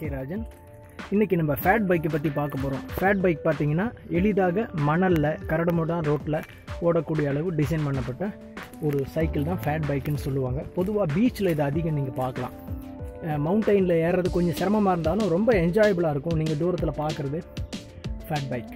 K Rajan இன்றைக்கி நம்ம fat பைக்கை பற்றி பார்க்க போகிறோம் ஃபேட் பைக் பார்த்தீங்கன்னா எளிதாக மணலில் கரடுமுடா ரோட்டில் ஓடக்கூடிய அளவு டிசைன் பண்ணப்பட்ட ஒரு சைக்கிள் தான் ஃபேட் பைக்குன்னு சொல்லுவாங்க பொதுவாக பீச்சில் இது அதிகம் நீங்கள் பார்க்கலாம் மவுண்டெயினில் ஏறுறது கொஞ்சம் சிரமமாக இருந்தாலும் ரொம்ப என்ஜாயபுளாக இருக்கும் நீங்கள் தூரத்தில் பார்க்குறது ஃபேட் பைக்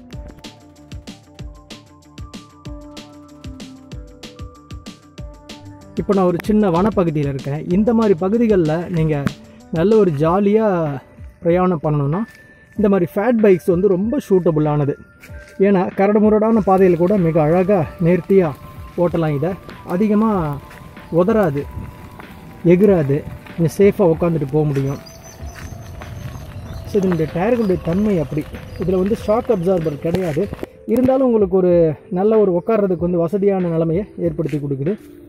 இப்போ நான் ஒரு சின்ன வனப்பகுதியில் இருக்கேன் இந்த மாதிரி பகுதிகளில் நீங்கள் நல்ல ஒரு ஜாலியாக பிரயாணம் பண்ணணுன்னா இந்த மாதிரி ஃபேட் பைக்ஸ் வந்து ரொம்ப சூட்டபுளானது ஏன்னா கரடுமுரடான பாதையில் கூட மிக அழகாக நேர்த்தியாக ஓட்டலாம் இதை அதிகமாக உதறாது எகிராது கொஞ்சம் சேஃபாக உட்காந்துட்டு போக முடியும் ஸோ இதனுடைய டயர்களுடைய தன்மை அப்படி இதில் வந்து ஷாக் அப்சார்பர் கிடையாது இருந்தாலும் உங்களுக்கு ஒரு நல்ல ஒரு உட்கார்றதுக்கு வந்து வசதியான நிலைமையை ஏற்படுத்தி கொடுக்குது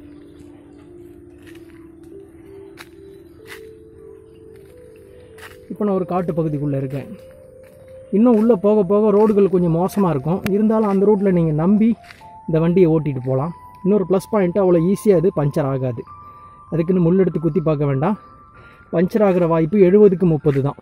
இப்போ நான் ஒரு காட்டு பகுதிக்குள்ளே இருக்கேன் இன்னும் உள்ளே போக போக ரோடுகள் கொஞ்சம் மோசமாக இருக்கும் இருந்தாலும் அந்த ரோட்டில் நீங்கள் நம்பி இந்த வண்டியை ஓட்டிகிட்டு போகலாம் இன்னொரு ப்ளஸ் பாயிண்ட்டு அவ்வளோ ஈஸியாக அது பஞ்சர் ஆகாது அதுக்குன்னு முள் எடுத்து குத்தி பார்க்க வேண்டாம் பஞ்சர் ஆகிற வாய்ப்பு எழுபதுக்கு முப்பது தான்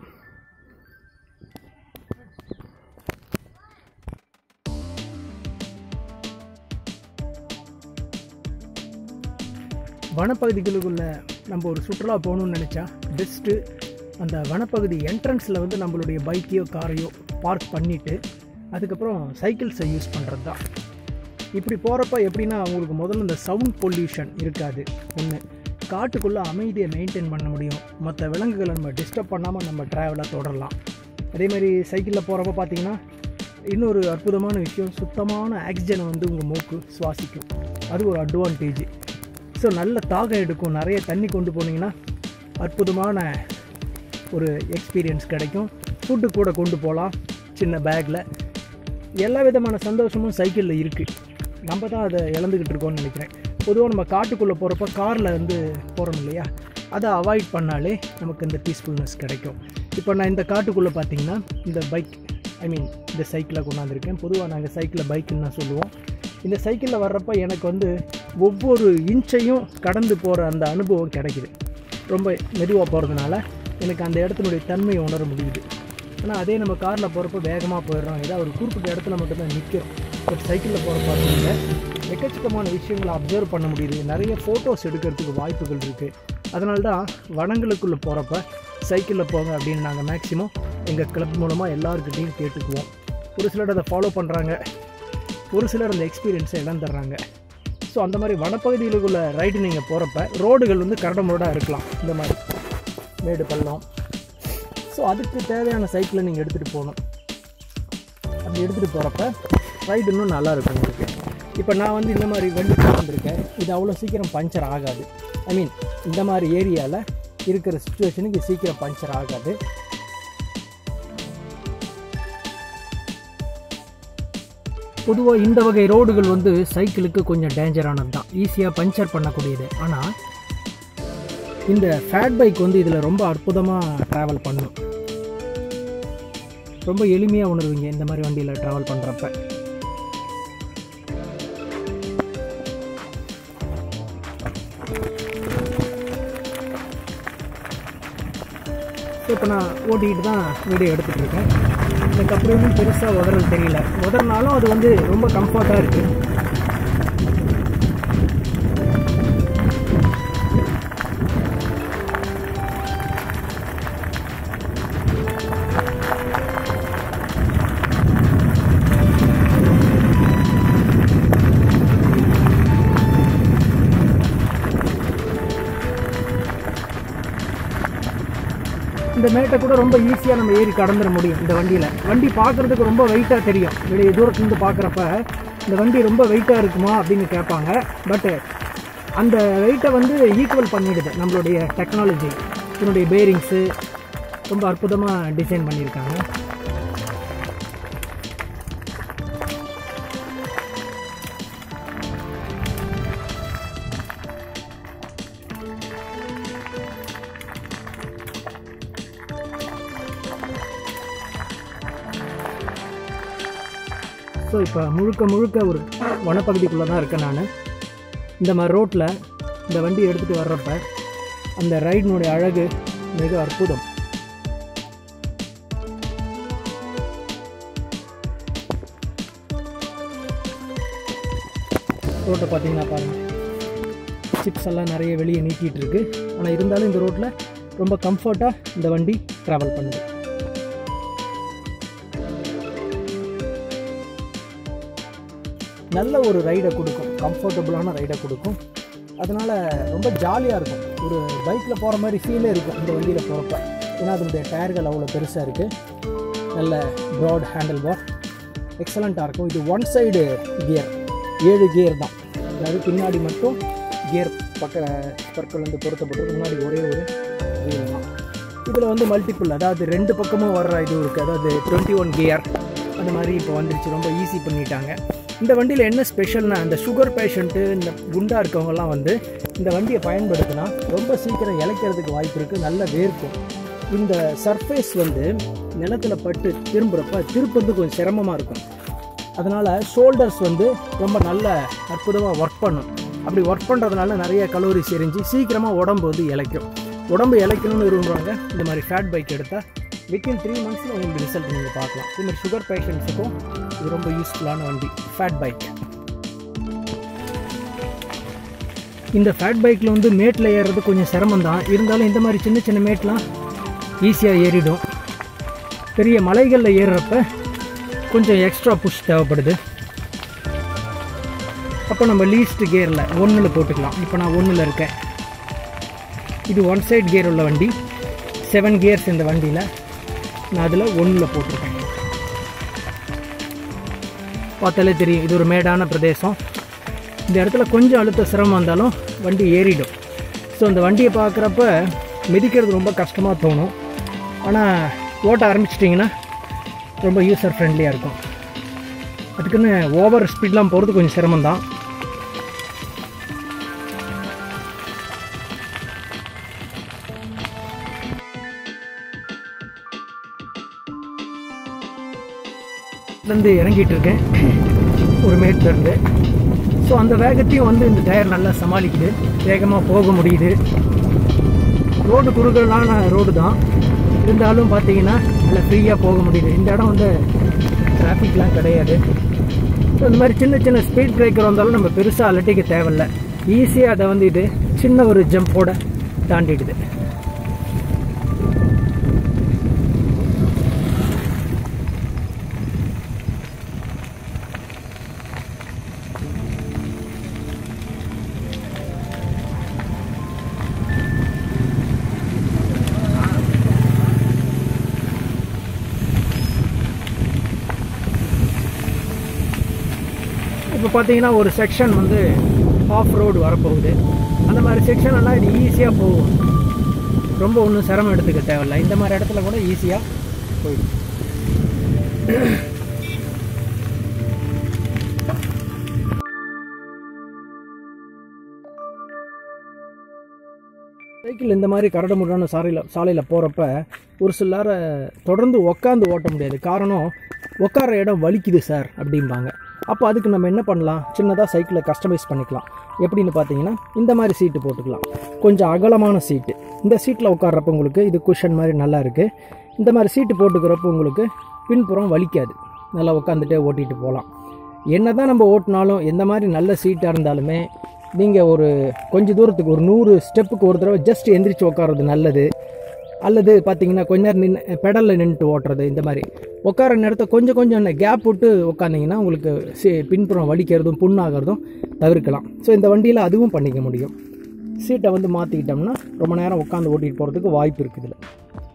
வனப்பகுதிகளுக்குள்ள நம்ம ஒரு சுற்றுலா போகணும்னு நினச்சா பெஸ்ட்டு அந்த வனப்பகுதி என்ட்ரன்ஸில் வந்து நம்மளுடைய பைக்கையோ காரையோ பார்க் பண்ணிவிட்டு அதுக்கப்புறம் சைக்கிள்ஸை யூஸ் பண்ணுறது தான் இப்படி போகிறப்ப எப்படின்னா அவங்களுக்கு முதல்ல இந்த சவுண்ட் பொல்யூஷன் இருக்காது ஒன்று காட்டுக்குள்ளே அமைதியை மெயின்டைன் பண்ண முடியும் மற்ற விலங்குகளை நம்ம டிஸ்டர்ப் பண்ணாமல் நம்ம ட்ராவலாக தொடரலாம் அதே மாதிரி சைக்கிளில் போகிறப்ப பார்த்தீங்கன்னா இன்னொரு அற்புதமான விஷயம் சுத்தமான ஆக்சிஜனை வந்து உங்கள் மூக்கு சுவாசிக்கும் அது ஒரு அட்வான்டேஜ் ஸோ நல்ல தாகம் எடுக்கும் நிறைய தண்ணி கொண்டு போனீங்கன்னா அற்புதமான ஒரு எக்ஸ்பீரியன்ஸ் கிடைக்கும் ஃபுட்டு கூட கொண்டு போகலாம் சின்ன பேக்கில் எல்லா விதமான சந்தோஷமும் சைக்கிளில் இருக்குது நம்ம தான் அதை இழந்துக்கிட்டு இருக்கோம்னு நினைக்கிறேன் பொதுவாக நம்ம காட்டுக்குள்ளே போகிறப்ப காரில் வந்து போகிறோம் இல்லையா அதை அவாய்ட் பண்ணாலே நமக்கு இந்த பீஸ்ஃபுல்னஸ் கிடைக்கும் இப்போ நான் இந்த காட்டுக்குள்ளே பார்த்தீங்கன்னா இந்த பைக் ஐ மீன் இந்த சைக்கிளை கொண்டாந்துருக்கேன் பொதுவாக நாங்கள் சைக்கிளை பைக்குன்னு தான் சொல்லுவோம் இந்த சைக்கிளில் வர்றப்ப எனக்கு வந்து ஒவ்வொரு இன்ச்சையும் கடந்து போகிற அந்த அனுபவம் கிடைக்குது ரொம்ப மெதுவாக போகிறதுனால எனக்கு அந்த இடத்தினுடைய தன்மையை உணர முடியுது ஆனால் அதே நம்ம காரில் போகிறப்ப வேகமாக போயிடுறோம் ஏதாவது ஒரு குறிப்பிட்ட இடத்துல மட்டும்தான் நிற்கிறோம் ஒரு சைக்கிளில் போகிற பார்த்தீங்க எக்கச்சக்கமான விஷயங்களை அப்சர்வ் பண்ண முடியுது நிறைய ஃபோட்டோஸ் எடுக்கிறதுக்கு வாய்ப்புகள் இருக்குது அதனால தான் வனங்களுக்குள்ளே போகிறப்ப சைக்கிளில் போங்க அப்படின்னு நாங்கள் மேக்ஸிமம் எங்கள் கிளப் மூலமாக எல்லாருக்கிட்டையும் கேட்டுக்குவோம் ஒரு சிலர் அதை ஃபாலோ பண்ணுறாங்க ஒரு சிலர் அந்த எக்ஸ்பீரியன்ஸை இழந்துடுறாங்க ஸோ அந்த மாதிரி வனப்பகுதிகளுக்குள்ள ரைடு நீங்கள் போகிறப்ப ரோடுகள் வந்து கரடமுரடாக இருக்கலாம் இந்த மாதிரி மேடு பள்ளம் ஸோ அதுக்கு தேவையான சைக்கிளை நீங்கள் எடுத்துகிட்டு போகணும் அப்படி எடுத்துகிட்டு போகிறப்ப ரைடு இன்னும் நல்லா இருக்கும் உங்களுக்கு இப்போ நான் வந்து இந்த மாதிரி வண்டி வந்திருக்கேன் இது அவ்வளோ சீக்கிரம் பஞ்சர் ஆகாது ஐ மீன் இந்த மாதிரி ஏரியாவில் இருக்கிற சுச்சுவேஷனுக்கு சீக்கிரம் பஞ்சர் ஆகாது பொதுவாக இந்த வகை ரோடுகள் வந்து சைக்கிளுக்கு கொஞ்சம் டேஞ்சரானது தான் ஈஸியாக பஞ்சர் பண்ணக்கூடியது ஆனால் இந்த ஃபேட் பைக் வந்து இதில் ரொம்ப அற்புதமாக ட்ராவல் பண்ணும் ரொம்ப எளிமையாக உணர்வீங்க இந்த மாதிரி வண்டியில் ட்ராவல் பண்ணுறப்ப இப்போ நான் ஓட்டிக்கிட்டு தான் வீடியோ எடுத்துகிட்டு இருக்கேன் எனக்கு அப்படி ஒன்றும் பெருசாக உதறது தெரியல உதறினாலும் அது வந்து ரொம்ப கம்ஃபர்ட்டாக இருக்குது இந்த மேட்டை கூட ரொம்ப ஈஸியாக நம்ம ஏறி கடந்துட முடியும் இந்த வண்டியில் வண்டி பார்க்குறதுக்கு ரொம்ப வெயிட்டாக தெரியும் வெளியே தூரத்துலேருந்து பார்க்குறப்ப இந்த வண்டி ரொம்ப வெயிட்டாக இருக்குமா அப்படின்னு கேட்பாங்க பட்டு அந்த வெயிட்டை வந்து ஈக்குவல் பண்ணிடுது நம்மளுடைய டெக்னாலஜி இதனுடைய பேரிங்ஸு ரொம்ப அற்புதமாக டிசைன் பண்ணியிருக்காங்க ஸோ இப்போ முழுக்க முழுக்க ஒரு வனப்பகுதிக்குள்ளே தான் இருக்கேன் நான் இந்த மாதிரி ரோட்டில் இந்த வண்டி எடுத்துகிட்டு வர்றப்ப அந்த ரைடினுடைய அழகு மிக அற்புதம் ரோட்டை பார்த்தீங்கன்னா பாருங்கள் சிப்ஸ் எல்லாம் நிறைய வெளியே நீட்டிகிட்டு இருக்கு ஆனால் இருந்தாலும் இந்த ரோட்டில் ரொம்ப கம்ஃபர்ட்டாக இந்த வண்டி ட்ராவல் பண்ணுது நல்ல ஒரு ரைடை கொடுக்கும் கம்ஃபர்டபுளான ரைடை கொடுக்கும் அதனால் ரொம்ப ஜாலியாக இருக்கும் ஒரு பைக்கில் போகிற மாதிரி ஃபீலே இருக்கும் இந்த வண்டியில் போகிறப்ப ஏன்னா அதனுடைய டயர்கள் அவ்வளோ பெருசாக இருக்குது நல்ல ப்ராட் ஹேண்டில் பார் எக்ஸலண்ட்டாக இருக்கும் இது ஒன் சைடு கியர் ஏழு கியர் தான் அதாவது பின்னாடி மட்டும் கியர் பக்க ஸ்பர்க்கிள் வந்து பொருத்தப்பட்டு முன்னாடி ஒரே ஒரு கியர் தான் இதில் வந்து மல்டிபிள் அதாவது ரெண்டு பக்கமும் வர்ற இது இருக்குது அதாவது டுவெண்ட்டி ஒன் கியர் அந்த மாதிரி இப்போ வந்துருச்சு ரொம்ப ஈஸி பண்ணிட்டாங்க இந்த வண்டியில் என்ன ஸ்பெஷல்னா இந்த சுகர் பேஷண்ட்டு இந்த குண்டாக இருக்கவங்கலாம் வந்து இந்த வண்டியை பயன்படுத்தினா ரொம்ப சீக்கிரம் இழைக்கிறதுக்கு வாய்ப்பு இருக்குது நல்ல வேர்க்கும் இந்த சர்ஃபேஸ் வந்து நிலத்தில் பட்டு திரும்புகிறப்ப திருப்புறது கொஞ்சம் சிரமமாக இருக்கும் அதனால் ஷோல்டர்ஸ் வந்து ரொம்ப நல்ல அற்புதமாக ஒர்க் பண்ணும் அப்படி ஒர்க் பண்ணுறதுனால நிறைய கலோரிஸ் எரிஞ்சு சீக்கிரமாக உடம்பு வந்து இழைக்கும் உடம்பு இழைக்கணும்னு விரும்புகிறவங்க இந்த மாதிரி ஃபேட் பைக் எடுத்தால் வித்தின் த்ரீ மந்த்ஸில் உங்களுக்கு ரிசல்ட் நீங்கள் பார்க்கலாம் இது மாதிரி சுகர் பேஷண்ட்ஸுக்கும் இது ரொம்ப யூஸ்ஃபுல்லான வண்டி ஃபேட் பைக் இந்த ஃபேட் பைக்கில் வந்து மேட்டில் ஏறுறது கொஞ்சம் சிரமம் தான் இருந்தாலும் இந்த மாதிரி சின்ன சின்ன மேட்லாம் ஈஸியாக ஏறிடும் பெரிய மலைகளில் ஏறுறப்ப கொஞ்சம் எக்ஸ்ட்ரா புஷ் தேவைப்படுது அப்போ நம்ம லீஸ்ட் கியரில் ஒன்றில் போட்டுக்கலாம் இப்போ நான் ஒன்றில் இருக்கேன் இது ஒன் சைட் கியர் உள்ள வண்டி செவன் கியர்ஸ் இந்த வண்டியில் நான் அதில் ஒன்றில் போட்டிருக்கேன் பார்த்தாலே தெரியும் இது ஒரு மேடான பிரதேசம் இந்த இடத்துல கொஞ்சம் அழுத்த சிரமம் இருந்தாலும் வண்டி ஏறிடும் ஸோ இந்த வண்டியை பார்க்குறப்ப மிதிக்கிறது ரொம்ப கஷ்டமாக தோணும் ஆனால் ஓட்ட ஆரம்பிச்சிட்டிங்கன்னா ரொம்ப யூசர் ஃப்ரெண்ட்லியாக இருக்கும் அதுக்குன்னு ஓவர் ஸ்பீட்லாம் போகிறது கொஞ்சம் சிரமம் தான் இருந்து இறங்கிட்டு இருக்கேன் ஒரு மேட்ல இருந்து ஸோ அந்த வேகத்தையும் வந்து இந்த டயர் நல்லா சமாளிக்குது வேகமாக போக முடியுது ரோடு குறுகலான ரோடு தான் இருந்தாலும் பார்த்தீங்கன்னா நல்லா ஃப்ரீயாக போக முடியுது இந்த இடம் வந்து டிராஃபிக்லாம் கிடையாது ஸோ இந்த மாதிரி சின்ன சின்ன ஸ்பீட் பிரேக்கர் வந்தாலும் நம்ம பெருசாக அலட்டிக்க தேவையில்ல ஈஸியாக அதை வந்து இது சின்ன ஒரு ஜம்போட தாண்டிடுது இப்போ பார்த்தீங்கன்னா ஒரு செக்ஷன் வந்து ஆஃப் ரோடு வரப்போகுது அந்த மாதிரி செக்ஷன் எல்லாம் இது ஈஸியாக போகும் ரொம்ப ஒன்றும் சிரமம் எடுத்துக்க தேவையில்ல இந்த மாதிரி இடத்துல கூட ஈஸியாக போயிடும் சைக்கிள் இந்த மாதிரி கரடுமுரடான சாலையில் சாலையில் போகிறப்ப ஒரு சிலர தொடர்ந்து உக்காந்து ஓட்ட முடியாது காரணம் உட்கார இடம் வலிக்குது சார் அப்படிம்பாங்க அப்போ அதுக்கு நம்ம என்ன பண்ணலாம் சின்னதாக சைக்கிளை கஸ்டமைஸ் பண்ணிக்கலாம் எப்படின்னு பார்த்தீங்கன்னா இந்த மாதிரி சீட்டு போட்டுக்கலாம் கொஞ்சம் அகலமான சீட்டு இந்த சீட்டில் உட்கார்றப்ப உங்களுக்கு இது குஷன் மாதிரி நல்லா இருக்குது இந்த மாதிரி சீட்டு போட்டுக்கிறப்ப உங்களுக்கு பின்புறம் வலிக்காது நல்லா உட்காந்துட்டே ஓட்டிகிட்டு போகலாம் என்ன தான் நம்ம ஓட்டினாலும் எந்த மாதிரி நல்ல சீட்டாக இருந்தாலுமே நீங்கள் ஒரு கொஞ்ச தூரத்துக்கு ஒரு நூறு ஸ்டெப்புக்கு ஒரு தடவை ஜஸ்ட் எந்திரிச்சு உட்காறது நல்லது அல்லது பார்த்தீங்கன்னா கொஞ்ச நேரம் நின்று பெடலில் நின்றுட்டு ஓட்டுறது இந்த மாதிரி உட்கார நேரத்தை கொஞ்சம் கொஞ்சம் கேப் விட்டு உட்காந்திங்கன்னா உங்களுக்கு சி பின்புறம் வலிக்கிறதும் புண்ணாகிறதும் தவிர்க்கலாம் ஸோ இந்த வண்டியில் அதுவும் பண்ணிக்க முடியும் சீட்டை வந்து மாற்றிக்கிட்டோம்னா ரொம்ப நேரம் உட்காந்து ஓட்டிகிட்டு போகிறதுக்கு வாய்ப்பு இருக்குது இதில்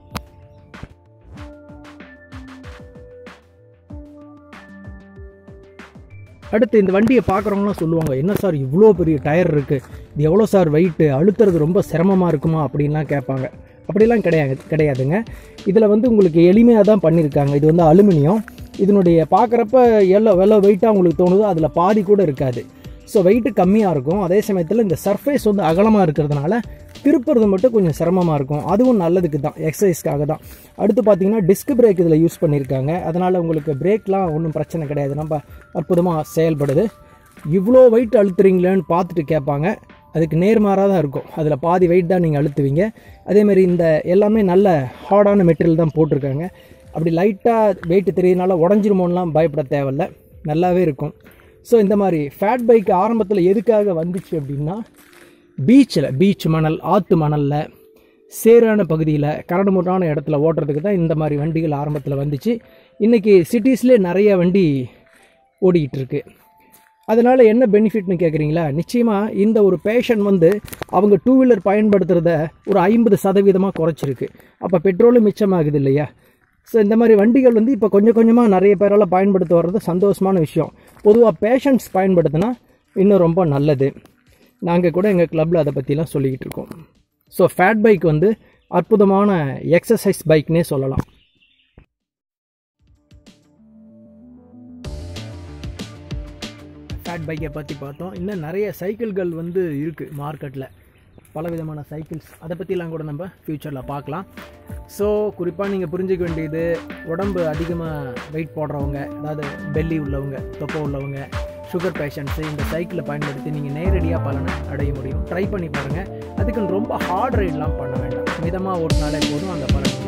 அடுத்து இந்த வண்டியை பார்க்குறவங்களாம் சொல்லுவாங்க என்ன சார் இவ்வளோ பெரிய டயர் இருக்குது இது எவ்வளோ சார் வெயிட்டு அழுத்துறது ரொம்ப சிரமமாக இருக்குமா அப்படின்லாம் கேட்பாங்க அப்படிலாம் கிடையாது கிடையாதுங்க இதில் வந்து உங்களுக்கு எளிமையாக தான் பண்ணியிருக்காங்க இது வந்து அலுமினியம் இதனுடைய பார்க்குறப்ப எவ்வளோ எவ்வளோ வெயிட்டாக உங்களுக்கு தோணுதோ அதில் பாதி கூட இருக்காது ஸோ வெயிட்டு கம்மியாக இருக்கும் அதே சமயத்தில் இந்த சர்ஃபேஸ் வந்து அகலமாக இருக்கிறதுனால திருப்புறது மட்டும் கொஞ்சம் சிரமமாக இருக்கும் அதுவும் நல்லதுக்கு தான் எக்ஸசைஸ்க்காக தான் அடுத்து பார்த்தீங்கன்னா டிஸ்க் பிரேக் இதில் யூஸ் பண்ணியிருக்காங்க அதனால் உங்களுக்கு பிரேக்லாம் ஒன்றும் பிரச்சனை கிடையாது நம்ம அற்புதமாக செயல்படுது இவ்வளோ வெயிட் அழுத்துறீங்களேன்னு பார்த்துட்டு கேட்பாங்க அதுக்கு நேர்மாறாக தான் இருக்கும் அதில் பாதி வெயிட் தான் நீங்கள் அழுத்துவீங்க அதேமாதிரி இந்த எல்லாமே நல்ல ஹார்டான மெட்டீரியல் தான் போட்டிருக்காங்க அப்படி லைட்டாக வெயிட் தெரியறதுனால உடஞ்சிருமோன்னெலாம் பயப்பட தேவையில்ல நல்லாவே இருக்கும் ஸோ இந்த மாதிரி ஃபேட் பைக் ஆரம்பத்தில் எதுக்காக வந்துச்சு அப்படின்னா பீச்சில் பீச் மணல் ஆற்று மணலில் சேரான பகுதியில் கரடுமுரடான இடத்துல ஓட்டுறதுக்கு தான் இந்த மாதிரி வண்டிகள் ஆரம்பத்தில் வந்துச்சு இன்றைக்கி சிட்டிஸ்லேயே நிறைய வண்டி ஓடிக்கிட்டு இருக்கு அதனால் என்ன பெனிஃபிட்னு கேட்குறீங்களா நிச்சயமாக இந்த ஒரு பேஷன் வந்து அவங்க டூ வீலர் பயன்படுத்துகிறத ஒரு ஐம்பது சதவீதமாக குறைச்சிருக்கு அப்போ பெட்ரோலும் மிச்சமாகுது இல்லையா ஸோ இந்த மாதிரி வண்டிகள் வந்து இப்போ கொஞ்சம் கொஞ்சமாக நிறைய பேரால் பயன்படுத்த வர்றது சந்தோஷமான விஷயம் பொதுவாக பேஷன்ஸ் பயன்படுத்தினா இன்னும் ரொம்ப நல்லது நாங்கள் கூட எங்கள் கிளப்பில் அதை பற்றிலாம் சொல்லிக்கிட்டு இருக்கோம் ஸோ ஃபேட் பைக் வந்து அற்புதமான எக்ஸசைஸ் பைக்னே சொல்லலாம் ஃபேட் பைக்கை பற்றி பார்த்தோம் இன்னும் நிறைய சைக்கிள்கள் வந்து இருக்குது மார்க்கெட்டில் பலவிதமான சைக்கிள்ஸ் அதை பற்றிலாம் கூட நம்ம ஃப்யூச்சரில் பார்க்கலாம் ஸோ குறிப்பாக நீங்கள் புரிஞ்சிக்க வேண்டியது உடம்பு அதிகமாக வெயிட் போடுறவங்க அதாவது பெல்லி உள்ளவங்க தொப்பை உள்ளவங்க சுகர் பேஷண்ட்ஸு இந்த சைக்கிளை பயன்படுத்தி நீங்கள் நேரடியாக பலனை அடைய முடியும் ட்ரை பண்ணி பாருங்கள் அதுக்குன்னு ரொம்ப ஹார்ட் ரைட்லாம் பண்ண வேண்டாம் மிதமாக ஓட்டினாலே போதும் அந்த பலன்